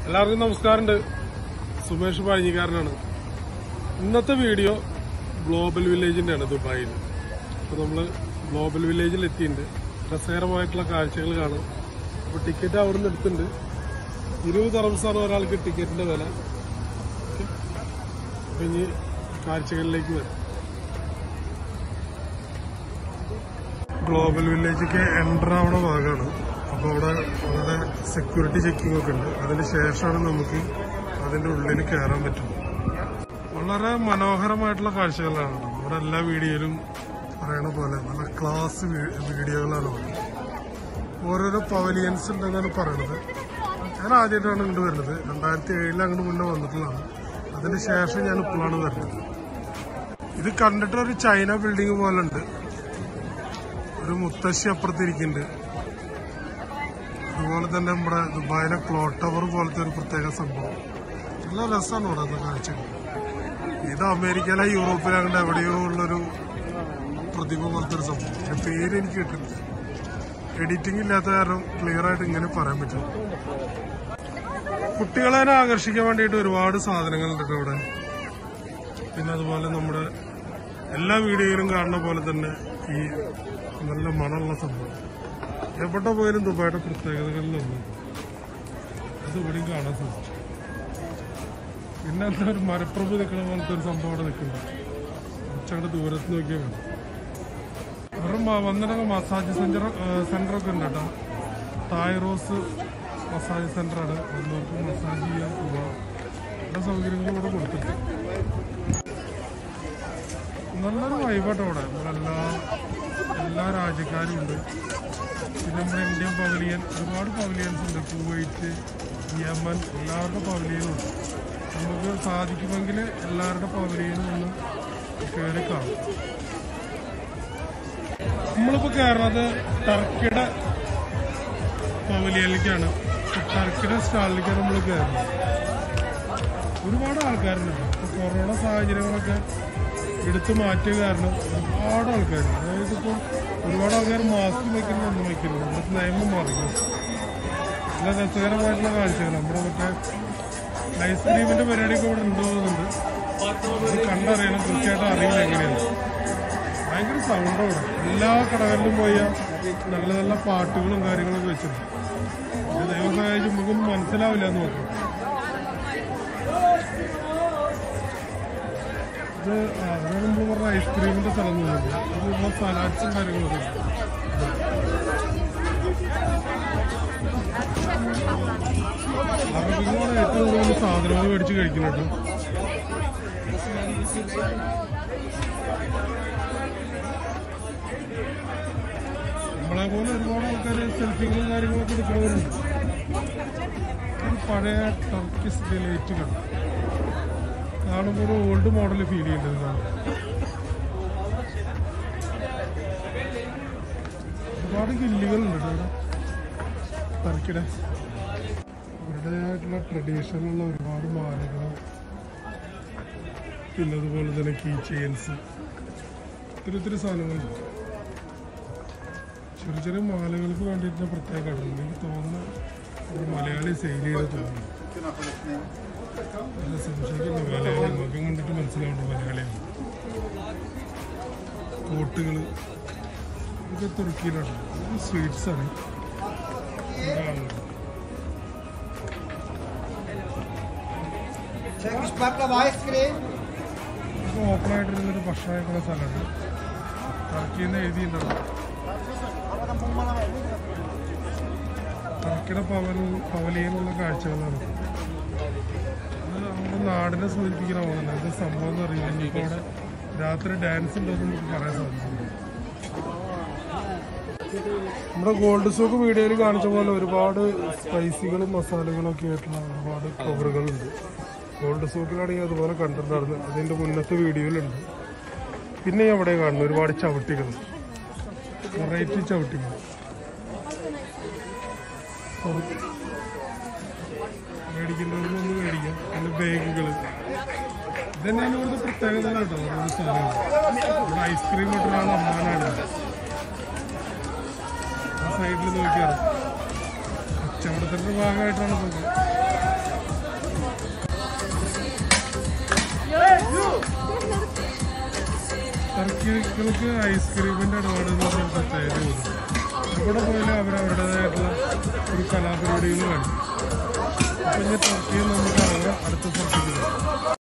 എല്ലാവർക്കും നമസ്കാരമുണ്ട് സുമേഷ് പഴഞ്ഞിക്കാരനാണ് ഇന്നത്തെ വീഡിയോ ഗ്ലോബൽ വില്ലേജിന്റെ ആണ് ദുബായിൽ അപ്പോൾ നമ്മൾ ഗ്ലോബൽ വില്ലേജിൽ എത്തിയിട്ടുണ്ട് രസകരമായിട്ടുള്ള കാഴ്ചകൾ കാണാം അപ്പോൾ ടിക്കറ്റ് അവിടെ നിന്ന് എടുത്തിട്ടുണ്ട് ഇരുപത് അറബ്സാണ് ഒരാൾക്ക് ടിക്കറ്റിന്റെ വില ഓക്കെ അപ്പം ഇനി കാഴ്ചകളിലേക്ക് വരാം ഗ്ലോബൽ വില്ലേജൊക്കെ എൻ്റർ ആവുന്ന ഭാഗമാണ് അപ്പോൾ അവിടെ വളരെ സെക്യൂരിറ്റി ചെക്കിംഗ് ഒക്കെ ഉണ്ട് അതിന് ശേഷമാണ് നമുക്ക് അതിന്റെ ഉള്ളിൽ കയറാൻ പറ്റും വളരെ മനോഹരമായിട്ടുള്ള കാഴ്ചകളാണ് കേട്ടോ. ഇവിടെ എല്ലാ വീഡിയോയിലും പറയണ പോലെ നല്ല ക്ലാസ് വീഡിയോകളാണ് ഇവിടെ ഓരോരോ പവലിയൻസ് ഉണ്ടെന്നാണ് പറയണത് ഞാൻ ആദ്യമായിട്ടാണ് ഇങ്ങോട്ട് വരുന്നത് രണ്ടായിരത്തി ഏഴിൽ അങ്ങോട്ട് മുന്നേ വന്നിട്ടുള്ളതാണ് അതിന് ശേഷം ഞാൻ ഇപ്പോഴാണ് വരുന്നത് ഇത് കണ്ടിട്ട് ഒരു ചൈന ബിൽഡിംഗ് പോലെ ഉണ്ട് ഒരു മുത്തശ്ശി അപ്പുറത്തിരിക്കുന്നുണ്ട് അതുപോലെ തന്നെ നമ്മുടെ ദുബായിലെ ക്ലോക്ക് ടവർ പോലത്തെ ഒരു പ്രത്യേക സംഭവം നല്ല രസമാണ് ഇവിടെ അത് കാഴ്ചകൾ ഇത് അമേരിക്കയിലെ യൂറോപ്പിലെ അങ്ങോട്ട് എവിടെയോ ഉള്ളൊരു പ്രതിമ പോലത്തെ ഒരു സംഭവം ഇതിന്റെ പേര് എനിക്ക് കിട്ടുന്നില്ല എഡിറ്റിംഗ് ഇല്ലാത്ത കാരണം ക്ലിയർ ആയിട്ട് ഇങ്ങനെ പറയാൻ പറ്റും കുട്ടികളെ തന്നെ ആകർഷിക്കാൻ വേണ്ടിയിട്ട് ഒരുപാട് സാധനങ്ങളുണ്ട് കേട്ടോ ഇവിടെ പിന്നെ അതുപോലെ നമ്മുടെ എല്ലാ വീഡിയോയിലും കാണുന്ന പോലെ തന്നെ ഈ നല്ല മണമുള്ള സംഭവം എവിടെ പോയാലും ദുബായിയുടെ പ്രത്യേകതകളിലൊന്നും അത് ഇവിടെയും കാണാൻ സാധിച്ചു പിന്നെ എന്താ ഒരു മരപ്രഭു നിൽക്കുന്ന പോലത്തെ ഒരു സംഭവം അവിടെ നിൽക്കുന്നുണ്ട് കുറച്ചങ്ങോട്ട് ദൂരത്ത് നോക്കിയാൽ മതി വെറും മ- വന്നിട്ട് മസാജ് സെന്റർ സെന്ററൊക്കെ ഉണ്ട് കേട്ടോ തായ്റോസ് മസാജ് സെന്ററാണ് വന്നവർക്ക് മസാജ് ചെയ്യാൻ പോവാം എല്ലാ സൗകര്യങ്ങളും ഇവിടെ കൊടുത്തിട്ടുണ്ട് നല്ലൊരു വൈബാട്ടോ അവിടെ നമ്മളെല്ലാ എല്ലാ രാജ്യക്കാരും ഉണ്ട് പിന്നെ നമ്മുടെ ഇന്ത്യൻ പവലിയൻ ഒരുപാട് പവലിയൻസ് ഉണ്ട് കുവൈറ്റ് യമൻ എല്ലാവരുടെ പവലിയനും ഉണ്ട് നമുക്ക് സാധിക്കുമെങ്കിൽ എല്ലാവരുടെ പവലിയനും ഒന്ന് കയറി കാണും നമ്മളിപ്പോൾ കയറുന്നത് ടർക്കിയുടെ പവലിയനിലേക്കാണ് അപ്പോൾ ടർക്കിയുടെ സ്റ്റാളിലേക്കാണ് നമ്മൾ കയറുന്നത് ഒരുപാട് ആൾക്കാരുണ്ട് ഇപ്പോൾ കൊറോണ സാഹചര്യങ്ങളൊക്കെ എടുത്തു മാറ്റിയ കാരണം ഒരുപാട് ആൾക്കാരുണ്ട് അതായത് ഇപ്പോൾ ഒരുപാട് ആൾക്കാർ മാസ്ക് വയ്ക്കുന്ന ഒന്നും വയ്ക്കുന്നില്ല ഇവിടുത്തെ നിയമം മാറി നല്ല രസകരമായിട്ടുള്ള കാഴ്ചകൾ നമ്മുടെ മറ്റേ ഐസ്ക്രീമിന്റെ പരിപാടിയൊക്കെ ഇവിടെ ഉണ്ടോന്നുണ്ട് അത് കണ്ടറിയണം തീർച്ചയായിട്ടും അറിയില്ല എങ്ങനെയാണ് ഭയങ്കര സൗണ്ട് അവിടെ എല്ലാ കടകളിലും പോയ നല്ല നല്ല പാട്ടുകളും കാര്യങ്ങളൊക്കെ വെച്ചിട്ടുണ്ട് ഇത് ദൈവം സഹായിച്ച് നമുക്കൊന്നും മനസ്സിലാവില്ല എന്ന് നോക്കാം ഇത് ആ, അതാണ് നമ്മൾ പറഞ്ഞ ഐസ്ക്രീമിന്റെ സ്ഥലം തോന്നുന്നത് അത് ഇവിടെ സലാഡ്സും കാര്യങ്ങളൊക്കെ ഉണ്ട് അറബികളാണ് ഏറ്റവും കൂടുതൽ സാധനങ്ങൾ മേടിച്ച് കഴിക്കുന്നത് നമ്മളെ പോലെ ഒരുപാട് ആൾക്കാർ സെൽഫികളും കാര്യങ്ങളൊക്കെ എടുക്കുന്നവരുണ്ട് ഒരു പഴയ ടർക്കിസ് ഡിലൈറ്റ് കണ്ടു കാണുമ്പോൾ ഒരു ഓൾഡ് മോഡൽ ഫീൽ ചെയ്യുന്നത് കാണും ഒരുപാട് ഗില്ലുകളുണ്ട് കേട്ടോ ഇവിടെ ടർക്കിയുടെ അവരുടേതായിട്ടുള്ള ട്രഡീഷണലുള്ള ഒരുപാട് മാലകൾ പിന്നെ അതുപോലെ തന്നെ കീ ചെയിൻസ് ഒത്തിരി ഒത്തിരി സാധനങ്ങളുണ്ട് ചെറിയ ചെറിയ മാലകൾക്ക് വേണ്ടിയിട്ട് പ്രത്യേക കടലുണ്ട് എനിക്ക് തോന്നുന്നു ഒരു മലയാളി സെയിൽ ചെയ്ത് തോന്നുന്നു നല്ല സംശയിക്കുന്നു മലയാളി മുഖം കണ്ടിട്ട് മനസ്സിലാവുന്നു മലയാളിയാണ് കോട്ടുകൾ ഇതൊക്കെ തുർക്കിയിലാണ് ഇത് സ്വീറ്റ്സ് ആണ് ഇതാണ് Turkish baklava ice cream. ഇത് ഓപ്പൺ ആയിട്ടിരുന്നൊരു ഭക്ഷണം കഴിക്കുന്ന സ്ഥലമുണ്ട് ടർക്കിയിൽ നിന്ന് എഴുതിയിട്ടുണ്ടോ ടർക്കിയുടെ പവൻ പവലിയനുള്ള കാഴ്ചകളാണ് ഇത് നമ്മുടെ നാടിനെ സൂചിപ്പിക്കുന്ന പോകുന്നത് ഇത് സംഭവം എന്ന് അറിയില്ല ഇനിയിപ്പോൾ അവിടെ രാത്രി ഡാൻസ് ഉണ്ടോ എന്ന് നമുക്ക് പറയാൻ സാധിക്കില്ല നമ്മുടെ ഗോൾഡ് സൂക്ക് വീഡിയോയിൽ കാണിച്ച പോലെ ഒരുപാട് സ്പൈസികളും മസാലകളും ഒക്കെ ആയിട്ടുള്ള ഒരുപാട് കവറുകളുണ്ട് ഗോൾഡ് സൂക്കിലാണെങ്കിൽ അതുപോലെ കണ്ടിട്ടുണ്ടായിരുന്നു അതിന്റെ മുന്നത്തെ വീഡിയോയിലുണ്ട് പിന്നെ അവിടെ കാണുന്നു ഒരുപാട് ചവിട്ടികൾ വെറൈറ്റി ചവിട്ടികൾ മേടിക്കേണ്ടവരൊന്ന് മേടിക്കാം പിന്നെ ബാഗുകൾ ഇതന്നെയാണ് ഇവിടുത്തെ പ്രത്യേകത കേട്ടോ ഓരോ സാധനങ്ങൾ ഇവിടെ ഐസ്ക്രീം ഇട്ടൊരാൾ അമ്മാനാണ് ആ സൈഡിൽ നോക്കിയാറ് കച്ചവടത്തിന്റെ ഭാഗമായിട്ടാണ് പോകുന്നത് ടർക്കികൾക്ക് ഐസ്ക്രീമിന്റെ ഇടപാട് എന്ന് പറഞ്ഞ പ്രത്യേകതയുണ്ട് എവിടെ പോയാലും അവർ അവരുടേതായിട്ടുള്ള ഒരു കലാപരിപാടികൾ കാണിക്കും അപ്പൊ ഇനി ടർക്കിയിൽ നമുക്ക് കാണാം അടുത്ത സ്ഥലത്തേക്ക് പോകാം